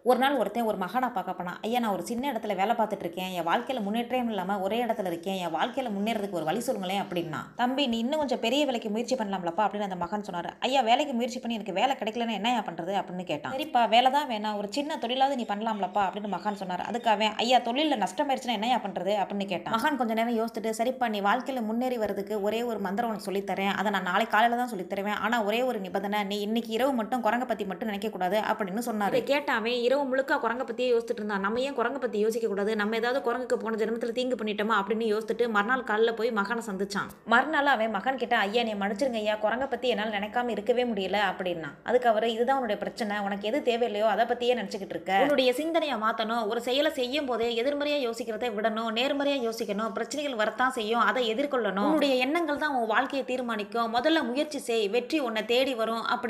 ஒரு நாள் ஒருத்தன் ஒரு மகானை பார்க்க போனான் ஐயா நான் ஒரு சின்ன இடத்துல வேலை பார்த்துட்டு இருக்கேன் என் வாழ்க்கையில் முன்னேற்றம் இல்லாமல் ஒரே இடத்துல இருக்கேன் என் வாழ்க்கையில் முன்னேறதுக்கு ஒரு வழி சொல்லுங்களேன் அப்படின்னா தம்பி நீ இன்னும் கொஞ்சம் பெரிய வேலைக்கு முயற்சி பண்ணலாம்லப்பா அப்படின்னு அந்த மகன் சொன்னார் ஐயா வேலைக்கு முயற்சி பண்ணி எனக்கு வேலை கிடைக்கலன்னா என்னையா பண்ணுறது அப்படின்னு கேட்டான் சரிப்பா வேலை தான் வேணாம் ஒரு சின்ன தொழிலாவது நீ பண்ணலாம்லப்பா அப்படின்னு மகான் சொன்னார் அதுக்காக ஐயா தொழிலில் நஷ்டமாயிருச்சுன்னா என்னையா பண்ணுறது அப்படின்னு கேட்டான் மகான் கொஞ்ச நேரம் யோசிச்சுட்டு சரிப்பா நீ வாழ்க்கையில் முன்னேறி வரதுக்கு ஒரே ஒரு மந்திரம் உனக்கு சொல்லித்தரேன் அதை நான் நாளை காலையில் தான் சொல்லித் தருவேன் ஆனால் ஒரே ஒரு நிபந்தனை நீ இன்னைக்கு இரவு மட்டும் குரங்க பற்றி மட்டும் நினைக்கக்கூடாது அப்படின்னு சொன்னார் இதை கேட்டாவே இரவு முழுக்க குரங்க பற்றியே யோசிச்சுட்டு இருந்தான் நம்ம ஏன் குரங்க பற்றி யோசிக்க கூடாது நம்ம ஏதாவது குரங்குக்கு போன ஜென்மத்தில் தீங்கு பண்ணிட்டோமா அப்படின்னு யோசிச்சுட்டு மறுநாள் காலையில் போய் மகனை சந்திச்சான் மறுநாள் அவன் மகன் கிட்ட ஐயா நீ மன்னிச்சிருங்க ஐயா குரங்க பற்றி என்னால் நினைக்காம இருக்கவே முடியல அப்படின்னா அதுக்கு அவர் இதுதான் உன்னுடைய பிரச்சனை உனக்கு எது தேவையில்லையோ அதை பற்றியே நினச்சிக்கிட்டு இருக்க உன்னுடைய சிந்தனையை மாற்றணும் ஒரு செயலை செய்யும் போதே எதிர்மறையாக யோசிக்கிறதை விடணும் நேர்மறையாக யோசிக்கணும் பிரச்சனைகள் வரத்தான் செய்யும் அதை எதிர்கொள்ளணும் உன்னுடைய எண்ணங்கள் தான் உன் வாழ்க்கையை தீர்மானிக்கும் முதல்ல முயற்சி செய் வெற்றி உன்னை தேடி வரும் அப்படி